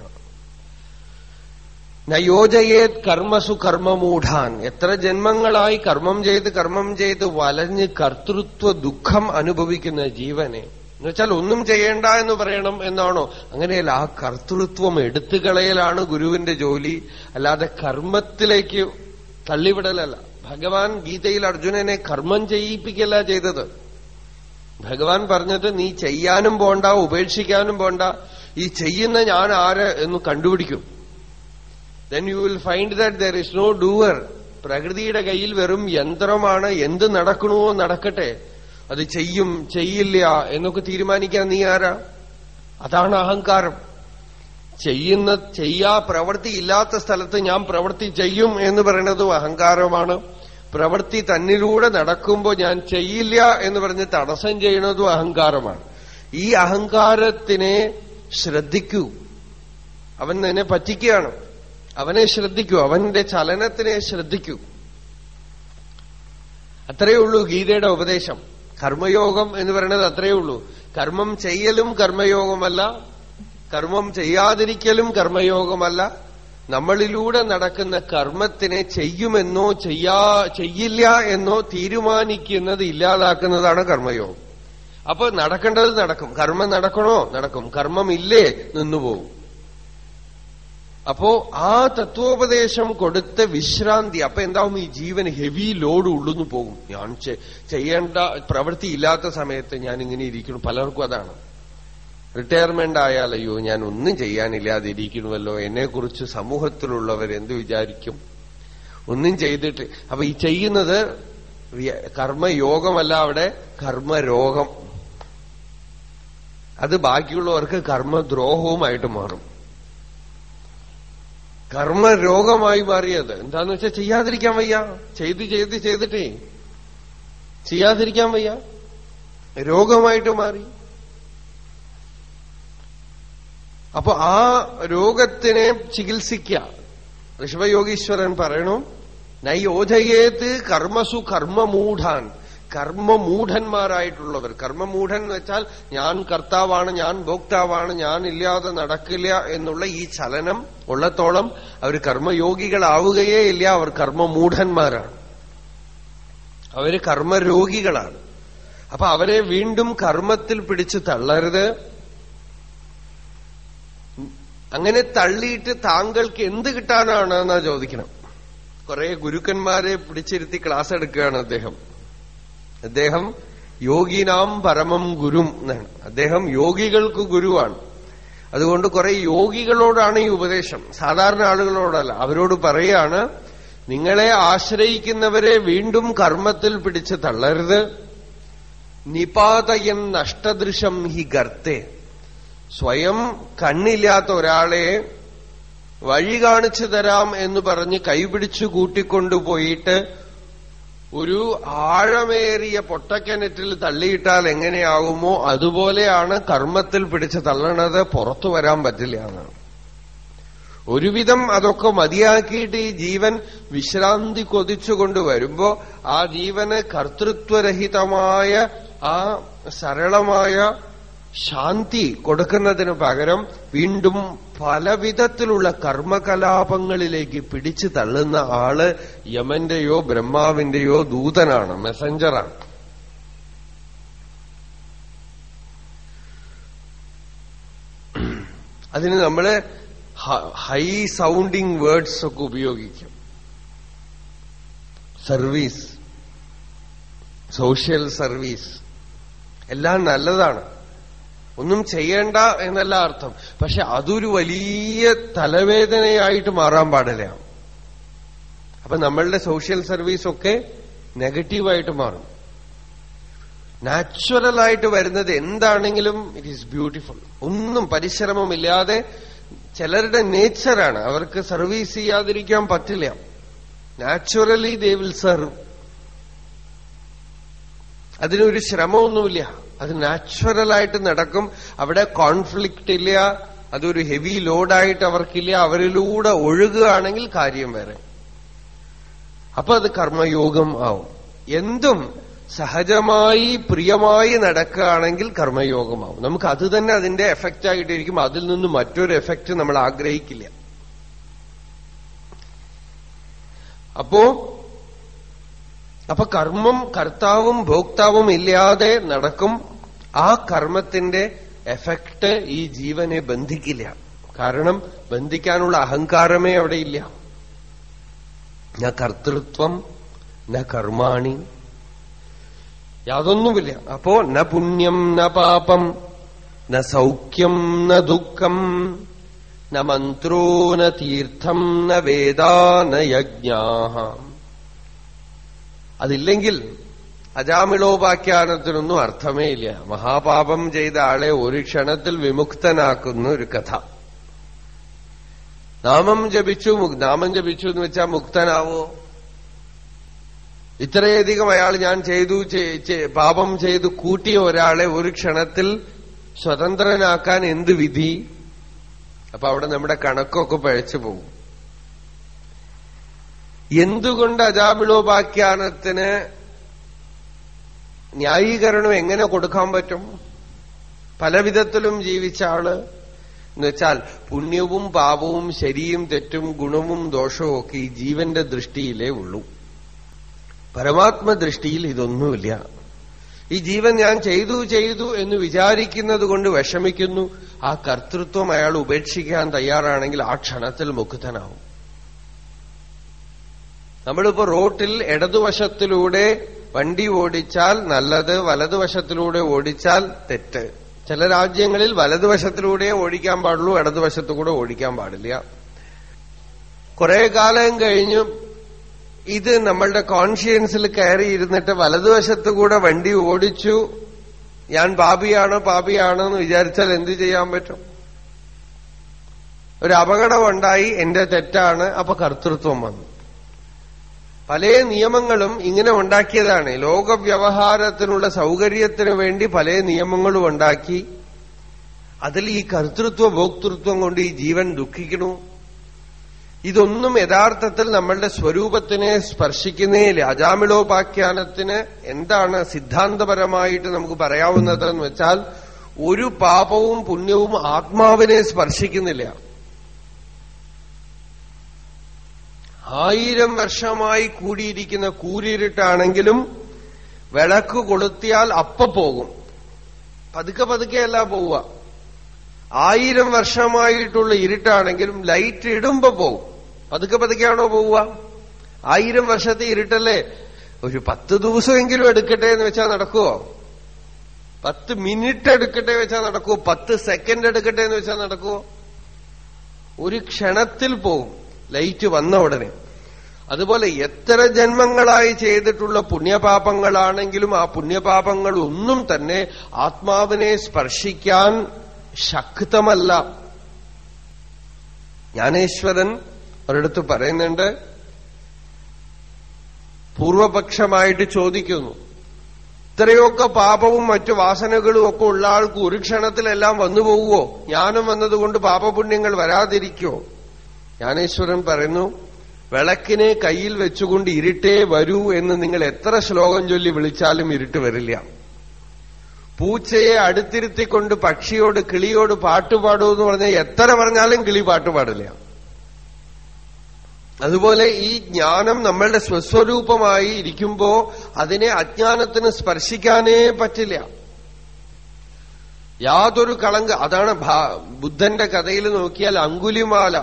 S1: നയോജയേത് കർമ്മസു കർമ്മമൂഢാൻ എത്ര ജന്മങ്ങളായി കർമ്മം ചെയ്ത് കർമ്മം ചെയ്ത് വലഞ്ഞ് കർത്തൃത്വ ദുഃഖം അനുഭവിക്കുന്ന ജീവനെ എന്നുവെച്ചാൽ ഒന്നും ചെയ്യേണ്ട എന്ന് പറയണം എന്നാണോ അങ്ങനെയല്ല ആ കർത്തൃത്വം എടുത്തുകളയലാണ് ഗുരുവിന്റെ ജോലി അല്ലാതെ കർമ്മത്തിലേക്ക് തള്ളിവിടലല്ല ഭഗവാൻ ഗീതയിൽ അർജുനനെ കർമ്മം ചെയ്യിപ്പിക്കല്ല ചെയ്തത് ഭഗവാൻ പറഞ്ഞത് നീ ചെയ്യാനും പോണ്ട ഉപേക്ഷിക്കാനും പോണ്ട ഈ ചെയ്യുന്ന ഞാൻ ആര് എന്ന് കണ്ടുപിടിക്കും then you will find that there is no doer പ്രകൃതിയുടെ കയ്യിൽ വെറും യന്ത്രമാണ് എന്ത് നടക്കണമോ നടക്കട്ടെ അത് ചെയ്യും ചെയ്യില്ല എന്നൊക്കെ തീരുമാനിക്കാൻ നീ ആരാ അതാണ് അഹങ്കാരം ചെയ്യുന്ന ചെയ്യാ പ്രവൃത്തി ഇല്ലാത്ത സ്ഥലത്ത് ഞാൻ പ്രവൃത്തി ചെയ്യും എന്ന് പറയുന്നതും അഹങ്കാരമാണ് പ്രവൃത്തി തന്നിലൂടെ നടക്കുമ്പോൾ ഞാൻ ചെയ്യില്ല എന്ന് പറഞ്ഞ് തടസ്സം ചെയ്യുന്നതും അഹങ്കാരമാണ് ഈ അഹങ്കാരത്തിനെ ശ്രദ്ധിക്കൂ അവൻ നിന്നെ പറ്റിക്കുകയാണ് അവനെ ശ്രദ്ധിക്കൂ അവന്റെ ചലനത്തിനെ ശ്രദ്ധിക്കൂ അത്രയേ ഉള്ളൂ ഗീതയുടെ ഉപദേശം കർമ്മയോഗം എന്ന് പറയുന്നത് അത്രയേ ഉള്ളൂ കർമ്മം ചെയ്യലും കർമ്മയോഗമല്ല കർമ്മം ചെയ്യാതിരിക്കലും കർമ്മയോഗമല്ല നമ്മളിലൂടെ നടക്കുന്ന കർമ്മത്തിനെ ചെയ്യുമെന്നോ ചെയ്യാ ചെയ്യില്ല എന്നോ തീരുമാനിക്കുന്നത് ഇല്ലാതാക്കുന്നതാണ് കർമ്മയോഗം അപ്പൊ നടക്കേണ്ടത് നടക്കും കർമ്മം നടക്കണോ നടക്കും കർമ്മം ഇല്ലേ നിന്നുപോകും അപ്പോ ആ തത്വോപദേശം കൊടുത്ത വിശ്രാന്തി അപ്പൊ എന്താവും ഈ ജീവൻ ഹെവി ലോഡ് ഉള്ളുന്നു പോകും ഞാൻ ചെ- ചെയ്യേണ്ട പ്രവൃത്തി ഇല്ലാത്ത സമയത്ത് ഞാൻ ഇങ്ങനെ ഇരിക്കുന്നു പലർക്കും അതാണ് റിട്ടയർമെന്റ് ആയാൽ അയ്യോ ഞാൻ ഒന്നും ചെയ്യാനില്ലാതിരിക്കണമല്ലോ എന്നെക്കുറിച്ച് സമൂഹത്തിലുള്ളവർ എന്ത് വിചാരിക്കും ഒന്നും ചെയ്തിട്ട് അപ്പൊ ഈ ചെയ്യുന്നത് വ്യ- കർമ്മയോഗമല്ല അവിടെ കർമ്മരോഗം അത് ബാക്കിയുള്ളവർക്ക് കർമ്മദ്രോഹവുമായിട്ട് മാറും കർമ്മരോഗമായി മാറിയത് എന്താന്ന് വെച്ചാൽ ചെയ്യാതിരിക്കാൻ വയ്യ ചെയ്ത് ചെയ്ത് ചെയ്തിട്ടേ ചെയ്യാതിരിക്കാൻ വയ്യ രോഗമായിട്ട് മാറി അപ്പൊ ആ രോഗത്തിനെ ചികിത്സിക്ക ഋഷഭയോഗീശ്വരൻ പറയണു നൈയോധയേത് കർമ്മസു കർമ്മമൂഢാൻ കർമ്മമൂഢന്മാരായിട്ടുള്ളവർ കർമ്മമൂഢൻ എന്ന് വെച്ചാൽ ഞാൻ കർത്താവാണ് ഞാൻ ഭോക്താവാണ് ഞാൻ ഇല്ലാതെ നടക്കില്ല എന്നുള്ള ഈ ചലനം ഉള്ളത്തോളം അവർ കർമ്മയോഗികളാവുകയേ ഇല്ല അവർ കർമ്മമൂഢന്മാരാണ് അവര് കർമ്മരോഗികളാണ് അപ്പൊ അവരെ വീണ്ടും കർമ്മത്തിൽ പിടിച്ച് തള്ളരുത് അങ്ങനെ തള്ളിയിട്ട് താങ്കൾക്ക് എന്ത് കിട്ടാനാണ് എന്നാ ചോദിക്കണം കുറെ ഗുരുക്കന്മാരെ പിടിച്ചിരുത്തി ക്ലാസ് എടുക്കുകയാണ് അദ്ദേഹം അദ്ദേഹം യോഗിനാം പരമം ഗുരും എന്നാണ് അദ്ദേഹം യോഗികൾക്ക് ഗുരുവാണ് അതുകൊണ്ട് കുറെ യോഗികളോടാണ് ഈ ഉപദേശം സാധാരണ ആളുകളോടല്ല അവരോട് പറയാണ് നിങ്ങളെ ആശ്രയിക്കുന്നവരെ വീണ്ടും കർമ്മത്തിൽ പിടിച്ച് തള്ളരുത് നിപാതയൻ നഷ്ടദൃശം ഹി ഗർത്തെ സ്വയം കണ്ണില്ലാത്ത ഒരാളെ വഴി കാണിച്ചു തരാം എന്ന് പറഞ്ഞ് കൈപിടിച്ചു കൂട്ടിക്കൊണ്ടുപോയിട്ട് ഒരു ആഴമേറിയ പൊട്ടക്കിണറ്റിൽ തള്ളിയിട്ടാൽ എങ്ങനെയാകുമോ അതുപോലെയാണ് കർമ്മത്തിൽ പിടിച്ച് തള്ളണത് പുറത്തു വരാൻ പറ്റില്ല എന്നാണ് ഒരുവിധം അതൊക്കെ മതിയാക്കിയിട്ട് ഈ ജീവൻ വിശ്രാന്തി കൊതിച്ചുകൊണ്ട് വരുമ്പോ ആ ജീവന് കർത്തൃത്വരഹിതമായ ആ സരളമായ ശാന്തി കൊടുക്കുന്നതിന് പകരം വീണ്ടും പലവിധത്തിലുള്ള കർമ്മകലാപങ്ങളിലേക്ക് പിടിച്ചു തള്ളുന്ന ആള് യമന്റെയോ ബ്രഹ്മാവിന്റെയോ ദൂതനാണ് മെസഞ്ചറാണ് അതിന് നമ്മള് ഹൈ സൗണ്ടിങ് വേർഡ്സ് ഒക്കെ ഉപയോഗിക്കും സർവീസ് സോഷ്യൽ സർവീസ് എല്ലാം നല്ലതാണ് ഒന്നും ചെയ്യേണ്ട എന്നല്ല അർത്ഥം പക്ഷെ അതൊരു വലിയ തലവേദനയായിട്ട് മാറാൻ പാടില്ല അപ്പൊ നമ്മളുടെ സോഷ്യൽ സർവീസ് ഒക്കെ നെഗറ്റീവായിട്ട് മാറും നാച്ചുറലായിട്ട് വരുന്നത് എന്താണെങ്കിലും ഇറ്റ് ഈസ് ബ്യൂട്ടിഫുൾ ഒന്നും പരിശ്രമമില്ലാതെ ചിലരുടെ നേച്ചറാണ് അവർക്ക് സർവീസ് ചെയ്യാതിരിക്കാൻ പറ്റില്ല നാച്ചുറലി ദേ വിൽ സെർവ് അതിനൊരു ശ്രമമൊന്നുമില്ല അത് നാച്ചുറലായിട്ട് നടക്കും അവിടെ കോൺഫ്ലിക്റ്റ് ഇല്ല അതൊരു ഹെവി ലോഡായിട്ട് അവർക്കില്ല അവരിലൂടെ ഒഴുകുകയാണെങ്കിൽ കാര്യം വേറെ അപ്പൊ അത് കർമ്മയോഗം ആവും എന്തും സഹജമായി പ്രിയമായി നടക്കുകയാണെങ്കിൽ കർമ്മയോഗമാവും നമുക്ക് അത് തന്നെ അതിന്റെ എഫക്റ്റ് ആയിട്ടിരിക്കും അതിൽ നിന്ന് മറ്റൊരു എഫക്റ്റ് നമ്മൾ ആഗ്രഹിക്കില്ല അപ്പോ അപ്പൊ കർമ്മം കർത്താവും ഭോക്താവും ഇല്ലാതെ നടക്കും ആ കർമ്മത്തിന്റെ എഫക്റ്റ് ഈ ജീവനെ ബന്ധിക്കില്ല കാരണം ബന്ധിക്കാനുള്ള അഹങ്കാരമേ അവിടെ ഇല്ല ന കർത്തൃത്വം ന കർമാണി യാതൊന്നുമില്ല അപ്പോ ന പുണ്യം ന പാപം ന സൗഖ്യം ന ദുഃഖം ന മന്ത്രോ ന തീർത്ഥം ന വേദാ ന യജ്ഞാ അതില്ലെങ്കിൽ അജാമിളോപാഖ്യാനത്തിനൊന്നും അർത്ഥമേ ഇല്ല മഹാപാപം ചെയ്ത ആളെ ഒരു ക്ഷണത്തിൽ വിമുക്തനാക്കുന്ന ഒരു കഥ നാമം ജപിച്ചു നാമം ജപിച്ചു എന്ന് വെച്ചാൽ മുക്തനാവോ ഇത്രയധികം അയാൾ ഞാൻ ചെയ്തു പാപം ചെയ്തു കൂട്ടിയ ഒരാളെ ഒരു ക്ഷണത്തിൽ സ്വതന്ത്രനാക്കാൻ എന്ത് വിധി അപ്പൊ അവിടെ നമ്മുടെ കണക്കൊക്കെ പഴച്ചു പോകും എന്തുകൊണ്ട് അജാമിളോപാഖ്യാനത്തിന് ന്യായീകരണം എങ്ങനെ കൊടുക്കാൻ പറ്റും പലവിധത്തിലും ജീവിച്ച ആള് എന്നുവെച്ചാൽ പുണ്യവും പാപവും ശരിയും തെറ്റും ഗുണവും ദോഷവും ഒക്കെ ഈ ജീവന്റെ ദൃഷ്ടിയിലേ ഉള്ളൂ പരമാത്മ ദൃഷ്ടിയിൽ ഇതൊന്നുമില്ല ഈ ജീവൻ ഞാൻ ചെയ്തു ചെയ്തു എന്ന് വിചാരിക്കുന്നത് കൊണ്ട് വിഷമിക്കുന്നു ആ കർത്തൃത്വം അയാൾ ഉപേക്ഷിക്കാൻ തയ്യാറാണെങ്കിൽ ആ ക്ഷണത്തിൽ മുക്തനാവും നമ്മളിപ്പോ റോട്ടിൽ ഇടതുവശത്തിലൂടെ വണ്ടി ഓടിച്ചാൽ നല്ലത് വലതുവശത്തിലൂടെ ഓടിച്ചാൽ തെറ്റ് ചില രാജ്യങ്ങളിൽ വലതുവശത്തിലൂടെ ഓടിക്കാൻ പാടുള്ളൂ ഇടതുവശത്തു കൂടെ ഓടിക്കാൻ പാടില്ല കുറെ കാലം കഴിഞ്ഞു ഇത് നമ്മളുടെ കോൺഷ്യൻസിൽ കയറി ഇരുന്നിട്ട് വലതുവശത്തു കൂടെ വണ്ടി ഓടിച്ചു ഞാൻ പാപിയാണോ പാപിയാണോ എന്ന് വിചാരിച്ചാൽ എന്ത് ചെയ്യാൻ പറ്റും ഒരു അപകടമുണ്ടായി എന്റെ തെറ്റാണ് അപ്പൊ കർത്തൃത്വം വന്നു പല നിയമങ്ങളും ഇങ്ങനെ ഉണ്ടാക്കിയതാണ് ലോകവ്യവഹാരത്തിനുള്ള സൗകര്യത്തിനു വേണ്ടി പല നിയമങ്ങളും ഉണ്ടാക്കി അതിൽ ഈ കർത്തൃത്വ ഭോക്തൃത്വം കൊണ്ട് ഈ ജീവൻ ദുഃഖിക്കണു ഇതൊന്നും യഥാർത്ഥത്തിൽ നമ്മളുടെ സ്വരൂപത്തിനെ സ്പർശിക്കുന്നേയില്ല അജാമിളോപാഖ്യാനത്തിന് എന്താണ് സിദ്ധാന്തപരമായിട്ട് നമുക്ക് പറയാവുന്നത് എന്ന് വെച്ചാൽ ഒരു പാപവും പുണ്യവും ആത്മാവിനെ സ്പർശിക്കുന്നില്ല ആയിരം വർഷമായി കൂടിയിരിക്കുന്ന കൂരിരുട്ടാണെങ്കിലും വിളക്ക് കൊളുത്തിയാൽ അപ്പ പോകും പതുക്കെ പതുക്കെയല്ല പോവുക ആയിരം വർഷമായിട്ടുള്ള ഇരുട്ടാണെങ്കിലും ലൈറ്റ് ഇടുമ്പോ പോകും പതുക്കെ പതുക്കെയാണോ പോവുക ആയിരം വർഷത്തെ ഇരുട്ടല്ലേ ഒരു പത്ത് ദിവസമെങ്കിലും എടുക്കട്ടെ എന്ന് വെച്ചാൽ നടക്കുവോ പത്ത് മിനിറ്റ് എടുക്കട്ടെ വെച്ചാൽ നടക്കുവോ പത്ത് സെക്കൻഡ് എടുക്കട്ടെ എന്ന് വെച്ചാൽ നടക്കുവോ ഒരു ക്ഷണത്തിൽ പോകും ലൈറ്റ് വന്ന ഉടനെ അതുപോലെ എത്ര ജന്മങ്ങളായി ചെയ്തിട്ടുള്ള പുണ്യപാപങ്ങളാണെങ്കിലും ആ പുണ്യപാപങ്ങൾ ഒന്നും തന്നെ ആത്മാവിനെ സ്പർശിക്കാൻ ശക്തമല്ല ജ്ഞാനേശ്വരൻ ഒരിടത്ത് പറയുന്നുണ്ട് പൂർവപക്ഷമായിട്ട് ചോദിക്കുന്നു ഇത്രയൊക്കെ പാപവും മറ്റു വാസനകളും ഒക്കെ ഉള്ള ആൾക്ക് ഒരു ക്ഷണത്തിലെല്ലാം വന്നു പോകുവോ ജ്ഞാനം വന്നതുകൊണ്ട് പാപപുണ്യങ്ങൾ വരാതിരിക്കോ ജ്ഞാനേശ്വരൻ പറയുന്നു വിളക്കിനെ കയ്യിൽ വെച്ചുകൊണ്ട് ഇരുട്ടേ വരൂ എന്ന് നിങ്ങൾ എത്ര ശ്ലോകം ചൊല്ലി വിളിച്ചാലും ഇരുട്ട് വരില്ല പൂച്ചയെ അടുത്തിരുത്തിക്കൊണ്ട് പക്ഷിയോട് കിളിയോട് പാട്ടുപാടൂ എന്ന് പറഞ്ഞാൽ എത്ര പറഞ്ഞാലും കിളി പാട്ടുപാടില്ല അതുപോലെ ഈ ജ്ഞാനം നമ്മളുടെ സ്വസ്വരൂപമായി ഇരിക്കുമ്പോ അതിനെ അജ്ഞാനത്തിന് സ്പർശിക്കാനേ പറ്റില്ല യാതൊരു കളങ്ക് അതാണ് ബുദ്ധന്റെ കഥയിൽ നോക്കിയാൽ അങ്കുലിമാല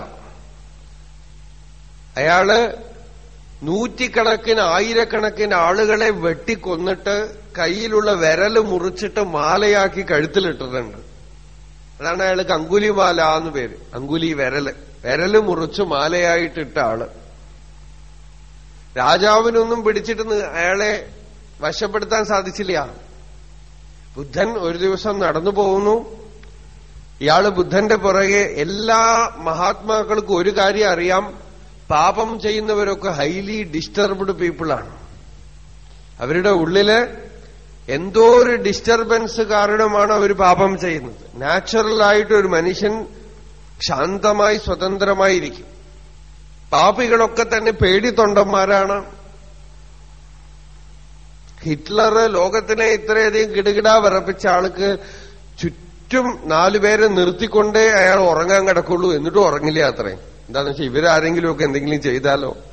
S1: അയാള് നൂറ്റിക്കണക്കിന് ആയിരക്കണക്കിന് ആളുകളെ വെട്ടിക്കൊന്നിട്ട് കയ്യിലുള്ള വിരല് മുറിച്ചിട്ട് മാലയാക്കി കഴുത്തിലിട്ടിട്ടുണ്ട് അതാണ് അയാൾക്ക് അങ്കുലിമാല എന്ന് പേര് അങ്കുലി വിരല് വിരല് മുറിച്ച് മാലയായിട്ടിട്ട ആള് രാജാവിനൊന്നും പിടിച്ചിട്ട് അയാളെ വശപ്പെടുത്താൻ സാധിച്ചില്ല ബുദ്ധൻ ഒരു ദിവസം നടന്നു പോകുന്നു ഇയാള് ബുദ്ധന്റെ പുറകെ എല്ലാ മഹാത്മാക്കൾക്കും ഒരു കാര്യം അറിയാം പാപം ചെയ്യുന്നവരൊക്കെ ഹൈലി ഡിസ്റ്റർബ്ഡ് പീപ്പിളാണ് അവരുടെ ഉള്ളില് എന്തോ ഒരു ഡിസ്റ്റർബൻസ് കാരണമാണ് അവർ പാപം ചെയ്യുന്നത് നാച്ചുറലായിട്ട് ഒരു മനുഷ്യൻ ശാന്തമായി സ്വതന്ത്രമായിരിക്കും പാപികളൊക്കെ തന്നെ പേടിത്തൊണ്ടന്മാരാണ് ഹിറ്റ്ലർ ലോകത്തിനെ ഇത്രയധികം കിടുകിടാ വിറപ്പിച്ച ആൾക്ക് ചുറ്റും നാലുപേരെ നിർത്തിക്കൊണ്ടേ അയാൾ ഉറങ്ങാൻ കിടക്കുള്ളൂ എന്നിട്ടും ഉറങ്ങില്ല അത്രയും എന്താണെന്ന് വെച്ചാൽ ഇവരാരെങ്കിലുമൊക്കെ എന്തെങ്കിലും ചെയ്താലോ